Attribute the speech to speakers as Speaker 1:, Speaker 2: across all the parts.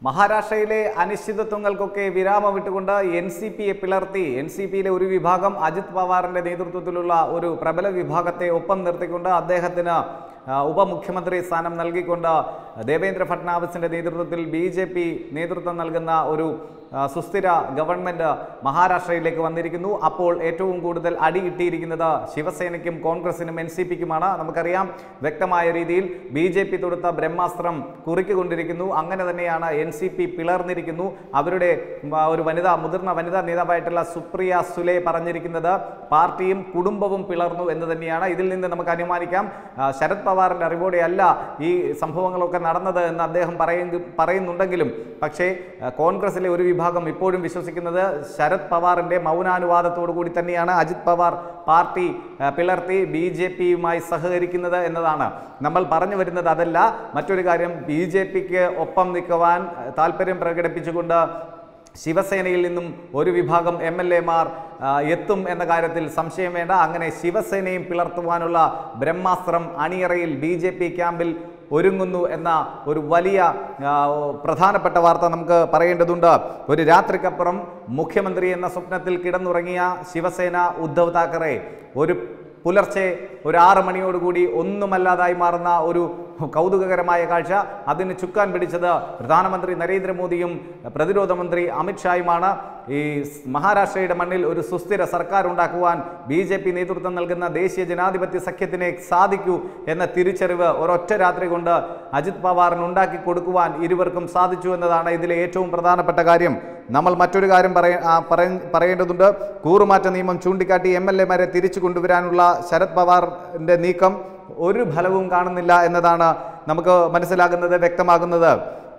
Speaker 1: മഹാരാഷ്ട്രയിലെ അനിശ്ചിതത്വങ്ങൾക്കൊക്കെ വിരാമം വിട്ടുകൊണ്ട് എൻ സി പിയെ പിളർത്തി എൻ സി പിയിലെ ഒരു വിഭാഗം അജിത് പവാറിന്റെ നേതൃത്വത്തിലുള്ള ഒരു പ്രബല വിഭാഗത്തെ ഒപ്പം നിർത്തിക്കൊണ്ട് അദ്ദേഹത്തിന് ആ, ഉപമുഖ്യമന്ത്രി സ്ഥാനം നൽകിക്കൊണ്ട് ദേവേന്ദ്ര ഫട്നാവിസിന്റെ നേതൃത്വത്തിൽ ബി ജെ പി നേതൃത്വം നൽകുന്ന ഒരു ആ, സുസ്ഥിര ഗവൺമെന്റ് മഹാരാഷ്ട്രയിലേക്ക് വന്നിരിക്കുന്നു അപ്പോൾ ഏറ്റവും കൂടുതൽ അടി കിട്ടിയിരിക്കുന്നത് ശിവസേനയ്ക്കും കോൺഗ്രസിനും എൻ സി പിക്കുമാണ് നമുക്കറിയാം വ്യക്തമായ രീതിയിൽ ബി ജെ പി തൊടുത്ത ബ്രഹ്മാസ്ത്രം കുറിക്കൊണ്ടിരിക്കുന്നു അങ്ങനെ തന്നെയാണ് എൻ സി പി പിളർന്നിരിക്കുന്നു അവരുടെ ഉം, ആ, ഒരു വനിതാ മുതിർന്ന വനിതാ നേതാവായിട്ടുള്ള സുപ്രിയ സുലെ പറഞ്ഞിരിക്കുന്നത് പാർട്ടിയും കുടുംബവും പിളർന്നു എന്ന് തന്നെയാണ് ഇതിൽ നിന്ന് നമുക്ക് അനുമാനിക്കാം ആ, ശരത് പവാറിന്റെ അറിവോടെയല്ല ഈ സംഭവങ്ങളൊക്കെ നടന്നത് എന്ന് അദ്ദേഹം പറയുന്നു പറയുന്നുണ്ടെങ്കിലും പക്ഷേ ആ, കോൺഗ്രസിലെ ഒരു വിഭാഗം ഇപ്പോഴും വിശ്വസിക്കുന്നത് ശരത് പവാറിന്റെ മൗനാനുവാദത്തോടു കൂടി തന്നെയാണ് അജിത് പവാർ പാർട്ടി ആ, പിളർത്തി ബി ജെ പിയുമായി സഹകരിക്കുന്നത് എന്നതാണ് നമ്മൾ പറഞ്ഞു വരുന്നത് അതല്ല മറ്റൊരു കാര്യം ബി ജെ പിക്ക് ഒപ്പം നിൽക്കുവാൻ ആ, താല്പര്യം പ്രകടിപ്പിച്ചുകൊണ്ട് ശിവസേനയിൽ നിന്നും ഒരു വിഭാഗം എം എൽ എമാർ എത്തും എന്ന കാര്യത്തിൽ സംശയം വേണ്ട അങ്ങനെ ശിവസേനയും പിളർത്തുവാനുള്ള ബ്രഹ്മാസ്ത്രം അണിയറയിൽ ബി ജെ പി ക്യാമ്പിൽ ഒരുങ്ങുന്നു എന്ന ഒരു വലിയ ആ, പ്രധാനപ്പെട്ട വാർത്ത നമുക്ക് പറയേണ്ടതുണ്ട് ഒരു രാത്രിക്കപ്പുറം മുഖ്യമന്ത്രി എന്ന സ്വപ്നത്തിൽ കിടന്നുറങ്ങിയ ശിവസേന ഉദ്ധവ് താക്കറെ ഒരു പുലർച്ചെ ഒരു ആറ് മണിയോടുകൂടി ഒന്നുമല്ലാതായി മാറുന്ന ഒരു കൗതുകകരമായ കാഴ്ച അതിന് ചുക്കാൻ പിടിച്ചത് പ്രധാനമന്ത്രി നരേന്ദ്രമോദിയും പ്രതിരോധ മന്ത്രി അമിത്ഷായുമാണ് ഈ സ് മഹാരാഷ്ട്രയുടെ മണ്ണിൽ ഒരു സുസ്ഥിര സർക്കാർ ഉണ്ടാക്കുവാൻ ബി ജെ പി നേതൃത്വം നൽകുന്ന ദേശീയ ജനാധിപത്യ സഖ്യത്തിനെ സാധിക്കൂ എന്ന തിരിച്ചറിവ് ഒരൊറ്റ രാത്രി കൊണ്ട് അജിത് പവാറിന് ഉണ്ടാക്കി കൊടുക്കുവാൻ ഇരുവർക്കും സാധിച്ചു എന്നതാണ് ഇതിലെ ഏറ്റവും പ്രധാനപ്പെട്ട കാര്യം നമ്മൾ മറ്റൊരു കാര്യം പറയ ആ, പറയ- പറയേണ്ടതുണ്ട് കൂറുമാറ്റ നിയമം ചൂണ്ടിക്കാട്ടി എം എൽ എമാരെ തിരിച്ചു കൊണ്ടുവരാനുള്ള ശരത് പവാറിന്റെ നീക്കം ഒരു ഫലവും കാണുന്നില്ല എന്നതാണ് നമുക്ക് മനസ്സിലാകുന്നത് വ്യക്തമാകുന്നത്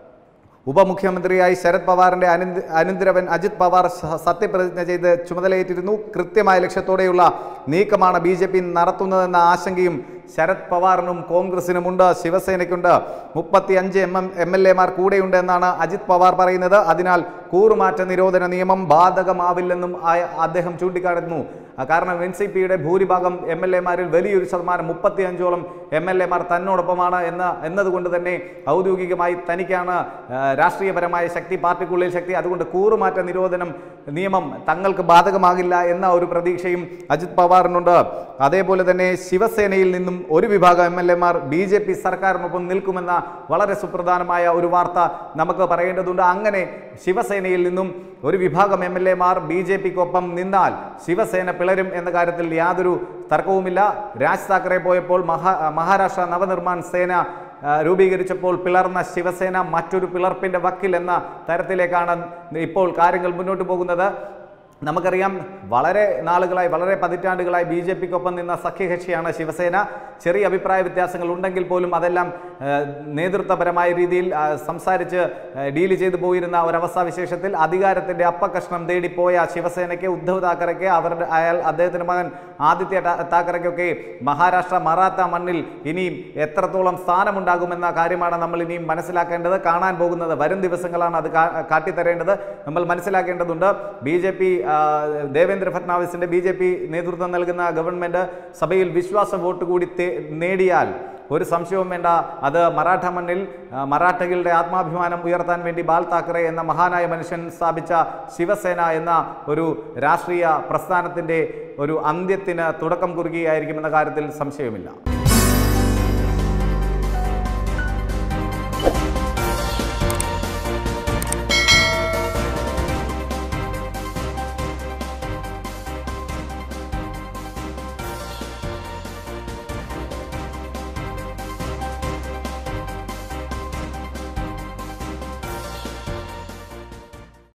Speaker 1: ഉപമുഖ്യമന്ത്രിയായി ശരത് പവാറിന്റെ അനന്ത അനന്തരവൻ അജിത് പവാർ സ- സത്യപ്രതിജ്ഞ ചെയ്ത് ചുമതലയേറ്റിരുന്നു കൃത്യമായ ലക്ഷ്യത്തോടെയുള്ള നീക്കമാണ് ബി ജെ പി നടത്തുന്നതെന്ന ആശങ്കയും ശരത് പവാറിനും കോൺഗ്രസിനുമുണ്ട് ശിവസേനയ്ക്കുണ്ട് മുപ്പത്തി അഞ്ച് എം എം എം എൽ എമാർ കൂടെയുണ്ട് എന്നാണ് അജിത് പവാർ പറയുന്നത് അതിനാൽ കൂറുമാറ്റ നിരോധന നിയമം ബാധകമാവില്ലെന്നും ആ- അദ്ദേഹം ചൂണ്ടിക്കാട്ടുന്നു ആ, കാരണം എൻ സി പിയുടെ ഭൂരിഭാഗം എം എൽ എമാരിൽ വലിയൊരു ശതമാനം മുപ്പത്തി അഞ്ചോളം എം എൽ എമാർ തന്നോടൊപ്പമാണ് എന്ന എന്നതുകൊണ്ട് തന്നെ ഔദ്യോഗികമായി തനിക്കാണ് ആ, രാഷ്ട്രീയപരമായ ശക്തി പാർട്ടിക്കുള്ളിൽ ശക്തി അതുകൊണ്ട് കൂറുമാറ്റ നിരോധനം നിയമം തങ്ങൾക്ക് ബാധകമാകില്ല എന്ന ഒരു പ്രതീക്ഷയും അജിത് പവാറിനുണ്ട് അതേപോലെ തന്നെ ശിവസേനയിൽ നിന്നും ഒരു വിഭാഗം എം എൽ എമാർ ബി ജെ പി സർക്കാരിനൊപ്പം നിൽക്കുമെന്ന വളരെ സുപ്രധാനമായ ഒരു വാർത്ത നമുക്ക് പറയേണ്ടതുണ്ട് അങ്ങനെ ശിവസേനയിൽ നിന്നും ഒരു വിഭാഗം എം എൽ എമാർ ബി ജെ പിക്കൊപ്പം നിന്നാൽ ശിവസേന പിളരും എന്ന കാര്യത്തിൽ യാതൊരു തർക്കവുമില്ല രാജ് താക്കറെ പോയപ്പോൾ മഹാ മഹാരാഷ്ട്ര നവനിർമ്മാൺ സേന ആ, രൂപീകരിച്ചപ്പോൾ പിളർന്ന ശിവസേന മറ്റൊരു പിളർപ്പിന്റെ വക്കിൽ എന്ന തരത്തിലേക്കാണ് ഇപ്പോൾ കാര്യങ്ങൾ മുന്നോട്ട് പോകുന്നത് നമുക്കറിയാം വളരെ നാളുകളായി വളരെ പതിറ്റാണ്ടുകളായി ബി ജെ പിക്കൊപ്പം നിന്ന സഖ്യകക്ഷിയാണ് ശിവസേന ചെറിയ അഭിപ്രായ വ്യത്യാസങ്ങൾ ഉണ്ടെങ്കിൽ പോലും അതെല്ലാം ആ, നേതൃത്വപരമായ രീതിയിൽ ആ, സംസാരിച്ച് ആ, ഡീൽ ചെയ്തു പോയിരുന്ന ഒരവസ്ഥാ വിശേഷത്തിൽ അധികാരത്തിന്റെ അപ്പകഷ്ണം തേടിപ്പോയ ശിവസേനയ്ക്ക് ഉദ്ധവ് താക്കറയ്ക്ക് അവരുടെ അയാൾ അദ്ദേഹത്തിന്റെ മകൻ ആദിത്യ താ- താക്കറയ്ക്കൊക്കെ മഹാരാഷ്ട്ര മറാത്ത മണ്ണിൽ ഇനിയും എത്രത്തോളം സ്ഥാനമുണ്ടാകുമെന്ന കാര്യമാണ് നമ്മൾ ഇനിയും മനസ്സിലാക്കേണ്ടത് കാണാൻ പോകുന്നത് വരും ദിവസങ്ങളാണ് അത് കാ- കാട്ടിത്തരേണ്ടത് നമ്മൾ മനസ്സിലാക്കേണ്ടതുണ്ട് ബി ജെ പി ദേവേന്ദ്ര ഫട്നാവിസിന്റെ ബി ജെ പി നേതൃത്വം നൽകുന്ന ഗവൺമെന്റ് സഭയിൽ വിശ്വാസ വോട്ട് കൂടി തേ- നേടിയാൽ ഒരു സംശയവും വേണ്ട അത് മറാഠ മണ്ണിൽ ആ, മറാഠകളുടെ ആത്മാഭിമാനം ഉയർത്താൻ വേണ്ടി ബാൽ താക്കറെ എന്ന മഹാനായ മനുഷ്യൻ സ്ഥാപിച്ച ശിവസേന എന്ന ഒരു രാഷ്ട്രീയ പ്രസ്ഥാനത്തിന്റെ ഒരു അന്ത്യത്തിന് തുടക്കം കുറുകയായിരിക്കുമെന്ന കാര്യത്തിൽ സംശയമില്ല